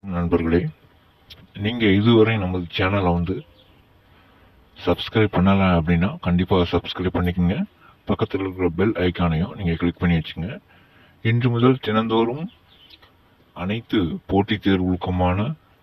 நண்பர்களே நீங்கள் இதுவரை நமது சேனலை வந்து சப்ஸ்கிரைப் பண்ணலை அப்படின்னா கண்டிப்பாக சப்ஸ்கிரைப் பண்ணிக்கோங்க பக்கத்தில் இருக்கிற பெல் ஐக்கானையும் நீங்கள் கிளிக் பண்ணி வச்சுங்க இன்று முதல் தினந்தோறும் அனைத்து போட்டித் தேர்வுகளுக்குமான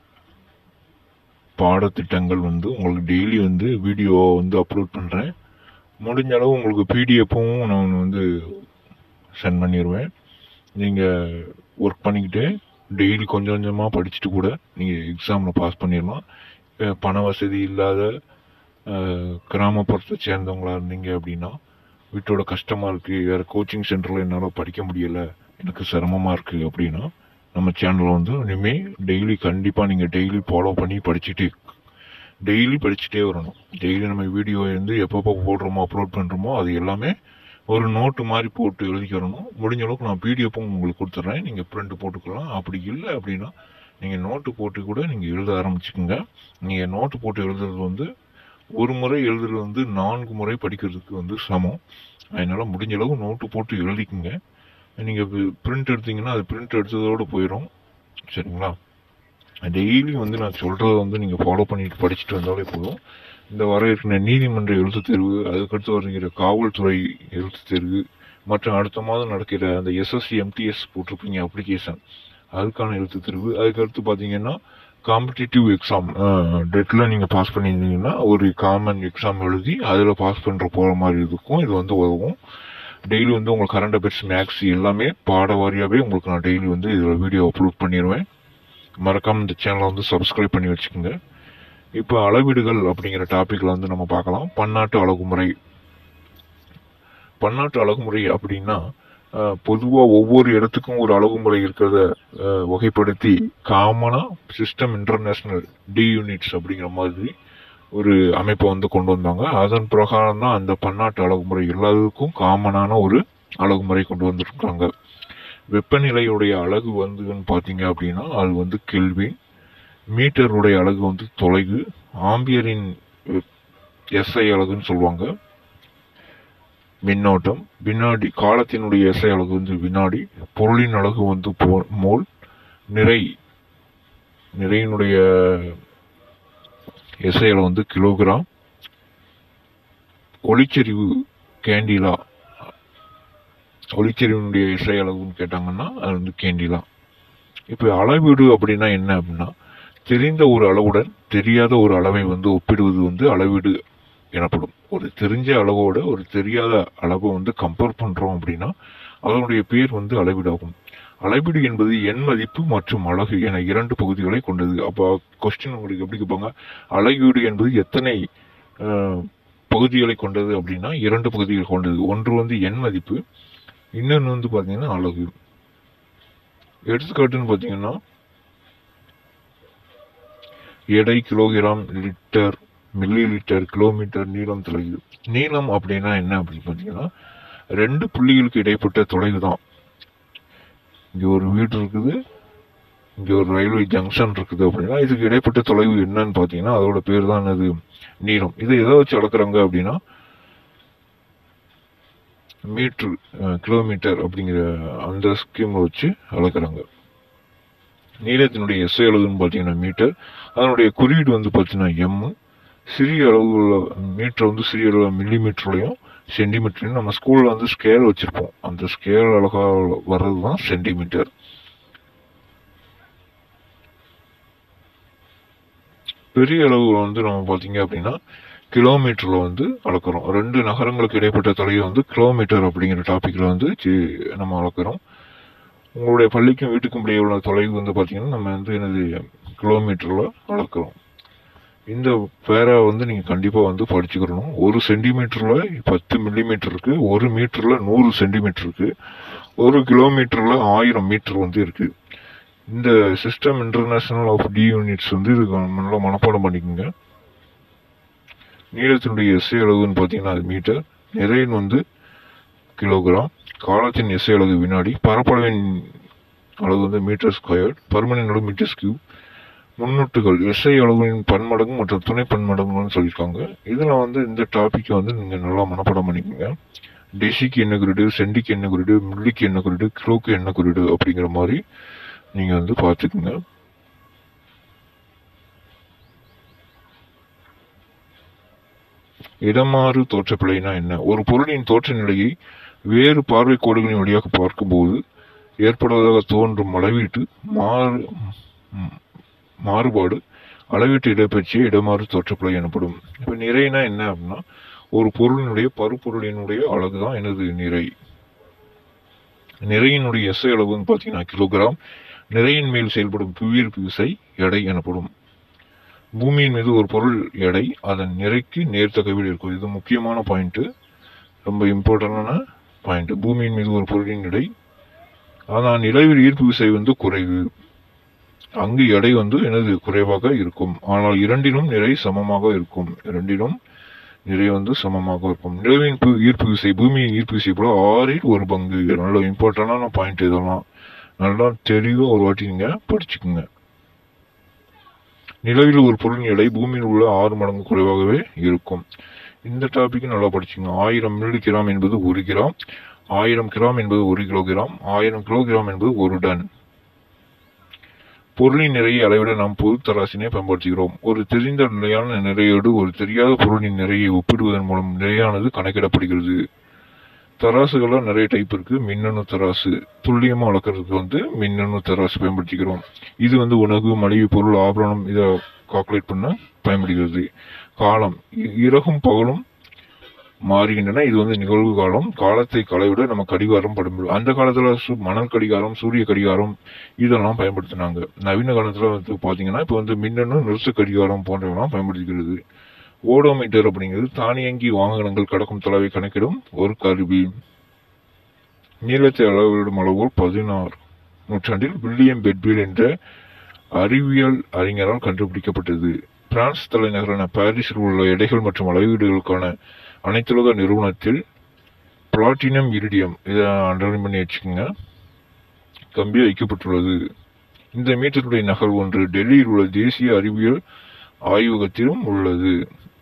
பாடத்திட்டங்கள் வந்து உங்களுக்கு டெய்லி வந்து வீடியோ வந்து அப்லோட் பண்ணுறேன் முடிஞ்ச அளவு உங்களுக்கு பிடிஎஃப்பும் நான் வந்து சென்ட் பண்ணிடுவேன் நீங்கள் ஒர்க் பண்ணிக்கிட்டே டெய்லி கொஞ்சம் கொஞ்சமாக படிச்சுட்டு கூட நீங்கள் எக்ஸாமில் பாஸ் பண்ணிடலாம் இப்போ பண வசதி இல்லாத அஹ், கிராமப்புறத்தை சேர்ந்தவங்களா இருந்தீங்க அப்படின்னா வீட்டோட கஷ்டமாக இருக்குது வேறு கோச்சிங் சென்டரில் என்னால் படிக்க முடியலை எனக்கு சிரமமாக இருக்குது அப்படின்னா நம்ம சேனலில் வந்து இனிமேல் டெய்லி கண்டிப்பாக நீங்கள் டெய்லி ஃபாலோ பண்ணி படிச்சுட்டே டெய்லி படிச்சுட்டே வரணும் டெய்லி நம்ம வீடியோ வந்து எப்பப்போ போடுறோமோ அப்லோட் பண்ணுறோமோ அது எல்லாமே ஒரு நோட்டு மாதிரி போட்டு எழுதிக்கிறணும் முடிஞ்ச அளவுக்கு நான் பிடிஎஃப்பும் உங்களுக்கு கொடுத்துட்றேன் நீங்கள் பிரிண்ட் போட்டுக்கலாம் அப்படி இல்லை அப்படின்னா நீங்கள் நோட்டு போட்டு கூட நீங்கள் எழுத ஆரம்பிச்சுக்கோங்க நீங்கள் நோட்டு போட்டு எழுதுறது வந்து ஒரு முறை எழுதுறது வந்து நான்கு முறை படிக்கிறதுக்கு வந்து சமம் அதனால் முடிஞ்ச அளவு நோட்டு போட்டு எழுதிக்குங்க நீங்கள் பிரிண்ட் எடுத்தீங்கன்னா அது பிரிண்ட் எடுத்ததோடு போயிடும் சரிங்களா டெய்லி வந்து நான் சொல்கிறத வந்து நீங்கள் ஃபாலோ பண்ணிட்டு படிச்சுட்டு வந்தாலே போதும் இந்த வர இருக்கிற நீதிமன்ற எழுத்துத் தேர்வு அதுக்கடுத்து வருகிற காவல்துறை எழுத்துத் தேர்வு மற்றும் அடுத்த மாதம் நடக்கிற அந்த எஸ்எஸ்சி எம்டிஎஸ் போட்டிருப்பீங்க அப்ளிகேஷன் அதுக்கான எழுத்துத் தேர்வு அதுக்கடுத்து பார்த்தீங்கன்னா காம்படிட்டிவ் எக்ஸாம் டெட்டில் நீங்கள் பாஸ் பண்ணியிருந்தீங்கன்னா ஒரு காமன் எக்ஸாம் எழுதி அதில் பாஸ் பண்ணுற போகிற மாதிரி இருக்கும் இது வந்து உதவும் டெய்லி வந்து உங்களுக்கு கரண்ட் அஃபேர்ஸ் மேக்ஸ் எல்லாமே பாட வாரியாகவே உங்களுக்கு நான் டெய்லி வந்து இதில் வீடியோ அப்லோட் பண்ணிடுவேன் மறக்காம இந்த சேனலை வந்து சப்ஸ்கிரைப் பண்ணி வச்சுக்கோங்க இப்போ அளவீடுகள் அப்படிங்கிற டாபிக்ல வந்து நம்ம பார்க்கலாம் பன்னாட்டு அழகுமுறை பன்னாட்டு அழகுமுறை அப்படின்னா பொதுவாக ஒவ்வொரு இடத்துக்கும் ஒரு அழகுமுறை இருக்கிறத அஹ், வகைப்படுத்தி காமனாக சிஸ்டம் இன்டர்நேஷ்னல் டி யூனிட்ஸ் அப்படிங்கிற மாதிரி ஒரு அமைப்பை வந்து கொண்டு வந்தாங்க அதன் பிரகாரம் தான் அந்த பன்னாட்டு அழகுமுறை எல்லாத்துக்கும் காமனான ஒரு அழகுமுறை கொண்டு வந்திருக்காங்க வெப்பநிலையுடைய அழகு வந்துன்னு பார்த்தீங்க அப்படின்னா அது வந்து கெல்வின் மீட்டருடைய அழகு வந்து தொலைவு ஆம்பியரின் எஸ்ஐ அழகுன்னு சொல்லுவாங்க மின்னோட்டம் வினாடி காலத்தினுடைய எஸ்ஐ அழகு வந்து வினாடி பொருளின் அழகு வந்து போ- மோல் நிறை நிறையினுடைய எஸ்ஐ அழகு வந்து கிலோகிராம் ஒளிச்செறிவு கேண்டிலா ஒளிச்செறிவினுடைய எஸ்ஐ அளவுன்னு கேட்டாங்கன்னா அது வந்து கேண்டிலா இப்போ அளவீடு அப்படின்னா என்ன அப்படின்னா தெரிந்த ஒரு அளவுடன் தெரியாத ஒரு அளவை வந்து ஒப்பிடுவது வந்து அளவீடு எனப்படும் ஒரு தெரிஞ்ச அளவோட ஒரு தெரியாத அளவை வந்து கம்பேர் பண்றோம் அப்படின்னா அதனுடைய பேர் வந்து அளவீடாகும் அளவீடு என்பது எண் மதிப்பு மற்றும் அழகு என இரண்டு பகுதிகளை கொண்டது அப்போ கொஸ்டின் உங்களுக்கு எப்படி கேட்பாங்க அளவீடு என்பது எத்தனை அஹ், பகுதிகளை கொண்டது அப்படின்னா இரண்டு பகுதிகள் கொண்டது ஒன்று வந்து எண் மதிப்பு இன்னொன்று வந்து பார்த்தீங்கன்னா அழகு எடுத்துக்காட்டுன்னு பார்த்தீங்கன்னா எடை kilogram litre millilitre kilometre நீளம் தொலைவு நீளம் அப்படின்னா என்ன அப்படின்னு பார்த்தீங்கன்னா ரெண்டு புள்ளிகளுக்கு இடைப்பட்ட தொலைவு தான் இங்கே ஒரு வீடு இருக்குது இங்கே ஒரு ரயில்வே ஜங்ஷன் இருக்குது அப்படின்னா இதுக்கு இடைப்பட்ட தொலைவு என்னன்னு பார்த்தீங்கன்னா அதோட பேர் தான் அது நீளம் இதை எதை வச்சு அளக்குறாங்க அப்படின்னா மீட்டர் கிலோமீட்டர் அப்படிங்கிற அந்த ஸ்கீமை வச்சு அளக்குறாங்க நீளத்தினுடைய எஸ்ஐ அளவுன்னு பார்த்தீங்கன்னா மீட்டர் அதனுடைய குறியீடு வந்து பார்த்தீங்கன்னா எம் சிறிய அளவுள்ள மீட்டர் வந்து சிறிய அளவு மில்லி மீட்டர்லையும் சென்டிமீட்டர்லையும் நம்ம ஸ்கூலில் வந்து ஸ்கேல் வச்சுருப்போம் அந்த ஸ்கேல் அழகா வர்றது தான் சென்டிமீட்டர் பெரிய அளவுல வந்து நம்ம பார்த்தீங்க அப்படின்னா கிலோமீட்டர்ல வந்து அளக்குறோம் ரெண்டு நகரங்களுக்கு இடைப்பட்ட தொலைவு வந்து கிலோமீட்டர் அப்படிங்கிற டாபிக்ல வந்து சி- நம்ம அளக்குறோம் உங்களுடைய பள்ளிக்கும் வீட்டுக்கும் இடையே உள்ள தொலைவு வந்து பார்த்தீங்கன்னா நம்ம வந்து என்னது கிலோமீட்டர்ல அளக்குறோம் இந்த பேரை வந்து நீங்க கண்டிப்பா வந்து படிச்சுக்கிறணும் ஒரு சென்டிமீட்டர்ல பத்து மில்லிமீட்டர் இருக்கு ஒரு மீட்டர்ல நூறு சென்டிமீட்டர் இருக்கு ஒரு கிலோமீட்டர்ல ஆயிரம் மீட்டர் வந்து இருக்கு இந்த system international of the units வந்து இது நல்லா மனப்பாடம் பண்ணிக்கோங்க நீளத்தினுடைய எஸ்ஐ அளவுன்னு பார்த்தீங்கன்னா அது மீட்டர் நிறையின் வந்து கிலோகிராம் காலத்தின் எஸ்ஐ அளவு வினாடி பரப்பளவின் அளவு வந்து மீட்டர் ஸ்கொயர்ட் பருமனின் அளவு மீட்டர் கியூப் முன்னொட்டுகள் எஸ்ஐ அளவின் பன்மடங்கு மற்றும் துணை பன்மடங்குன்னு சொல்லியிருக்காங்க இதில் வந்து இந்த டாபிக்கை வந்து நீங்கள் நல்லா மனப்பாடம் பண்ணிக்கோங்க டெசிக்கு என்ன குறியீடு சென்டிக்கு என்ன குறியீடு மில்லிக்கு என்ன குறியீடு கிலோக்கு என்ன குறியீடு அப்படிங்கிற மாதிரி நீங்கள் வந்து பார்த்துக்குங்க இடமாறு தோற்றப்பிழைனா என்ன ஒரு பொருளின் தோற்ற நிலையை வேறு பார்வை கோடுகளின் வழியாக பார்க்கும்போது ஏற்படுவதாக தோன்றும் அளவீட்டு மாறு ம், மாறுபாடு அளவீட்டு இடப்பெயர்ச்சியே இடமாறு தோற்றப்பிழை எனப்படும் இப்ப நிறைனா என்ன அப்படின்னா ஒரு பொருளினுடைய பருப்பொருளினுடைய அழகு தான் எனது நிறை நிறையினுடைய எஸ்ஐ அளவு வந்து பார்த்தீங்கன்னா கிலோகிராம் நிறையின் மேல் செயல்படும் புவியீர்ப்பு விசை எடை எனப்படும் பூமியின் மீது ஒரு பொருள் எடை அதன் நிறைக்கு நேர்த்தகவில் இருக்கும் இது முக்கியமான பாயிண்ட் ரொம்ப இம்பார்ட்டன்டான பாயிண்ட் பூமியின் மீது ஒரு பொருளின் எடை ஆனால் நிலவில் ஈர்ப்பு விசை வந்து குறைவு அங்கு எடை வந்து எனது குறைவாக இருக்கும் ஆனால் இரண்டிலும் நிறை சமமாக இருக்கும் இரண்டிலும் நிறை வந்து சமமாக இருக்கும் நிலவின் பு- ஈர்ப்பு விசை பூமியின் ஈர்ப்பு விசை போல ஆறில் ஒரு பங்கு நல்ல இம்பார்ட்டன்டான பாயிண்ட் இதெல்லாம் நல்லா தெளிவா ஒரு வாட்டி நீங்க படிச்சுக்குங்க நிலவில் ஒரு பொருளின் எடை பூமியில் உள்ள ஆறு மடங்கு குறைவாகவே இருக்கும் இந்த டாபிக் நல்லா படிச்சுங்க ஆயிரம் மில்லி கிராம் என்பது ஒரு கிராம் ஆயிரம் கிராம் என்பது ஒரு கிலோகிராம் ஆயிரம் கிலோகிராம் என்பது ஒரு டன் பொருளின் நிறையை அளவிட நாம் பொது தராசினை பயன்படுத்துகிறோம் ஒரு தெரிந்த நிலையான நிறையோடு ஒரு தெரியாத பொருளின் நிறையை ஒப்பிடுவதன் மூலம் நிறையானது கணக்கிடப்படுகிறது தராசுகள்ல நிறைய டைப் இருக்கு மின்னணு தராசு துல்லியமா அளக்கிறதுக்கு வந்து மின்னணு தராசு பயன்படுத்திக்கிறோம் இது வந்து உணவு மளிகை பொருள் ஆபரணம் இதை கால்குலேட் பண்ண பயன்படுகிறது காலம் இ- இரவும் பகலும் மாறுகின்றன இது வந்து நிகழ்வு காலம் காலத்தை களைவிட நம்ம கடிகாரம் படும் அந்த காலத்துல சு- மணல் கடிகாரம் சூரிய கடிகாரம் இதெல்லாம் பயன்படுத்தினாங்க நவீன காலத்துல வந்து பாத்தீங்கன்னா இப்ப வந்து மின்னணு நிறுத்த கடிகாரம் போன்றவெல்லாம் பயன்படுத்துகிறது ஓடோமீட்டர் அப்படிங்கிறது தானியங்கி வாகனங்கள் கடக்கும் தொலைவை கணக்கிடும் ஒரு கருவி நீளத்தை அளவிடும் அளவுகோல் பதினாறு நூற்றாண்டில் வில்லியம் பெட்வில் என்ற அறிவியல் அறிஞரால் கண்டுபிடிக்கப்பட்டது பிரான்ஸ் தலைநகரான பாரிஸில் உள்ள எடைகள் மற்றும் அளவீடுகளுக்கான அனைத்துலக நிறுவனத்தில் பிளாட்டினம் இரிடியம் இதை அண்டர்லைன் பண்ணி வச்சுக்கோங்க கம்பி வைக்கப்பட்டுள்ளது இந்த மீட்டருடைய நகல் ஒன்று டெல்லியில் உள்ள தேசிய அறிவியல் ஆய்வகத்திலும் உள்ளது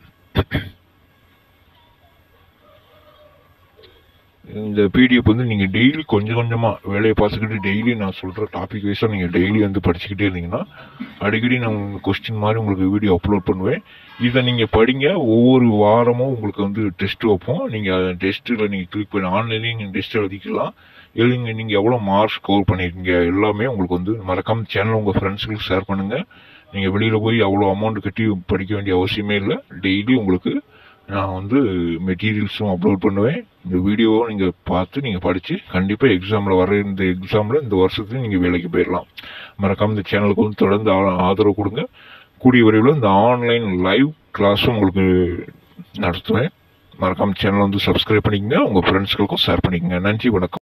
இந்த பிடிஎஃப் வந்து நீங்க டெய்லி கொஞ்சம் கொஞ்சமா வேலையை பார்த்துக்கிட்டு டெய்லி நான் சொல்ற டாபிக் வைஸா நீங்க டெய்லி வந்து படிச்சுக்கிட்டே இருந்தீங்கன்னா அடிக்கடி நான் கொஸ்டின் மாதிரி உங்களுக்கு வீடியோ அப்லோட் பண்ணுவேன் இதை நீங்க படிங்க ஒவ்வொரு வாரமும் உங்களுக்கு வந்து டெஸ்ட் வைப்போம் நீங்க டெஸ்ட்ல நீங்க கிளிக் பண்ணி ஆன்லைன்லயும் நீங்க டெஸ்ட் எழுதிக்கலாம் எழுதிங்க நீங்க எவ்வளவு மார்க் ஸ்கோர் பண்ணிருக்கீங்க எல்லாமே உங்களுக்கு வந்து மறக்காம சேனல் உங்க ஃப்ரெண்ட்ஸுக்கு ஷேர் பண்ணுங்க நீங்க வெளியில போய் அவ்வளவு அமௌண்ட் கட்டி படிக்க வேண்டிய அவசியமே இல்லை டெய்லி உங்களுக்கு நான் வந்து மெட்டீரியல்ஸும் அப்லோட் பண்ணுவேன் இந்த வீடியோவை நீங்க பார்த்து நீங்க படிச்சு கண்டிப்பா எக்ஸாம்ல வர இந்த எக்ஸாம்ல இந்த வருஷத்துல நீங்க வேலைக்கு போயிடலாம் மறக்காம இந்த சேனலுக்கு வந்து தொடர்ந்து ஆ- ஆதரவு கொடுங்க கூடிய விரைவில் இந்த ஆன்லைன் லைவ் கிளாஸும் உங்களுக்கு நடத்துவேன் மறக்காம சேனல் வந்து சப்ஸ்கிரைப் பண்ணிக்கங்க உங்க ஃப்ரெண்ட்ஸ்களுக்கும் ஷேர் பண்ணிக்கங்க நன்றி வணக்கம்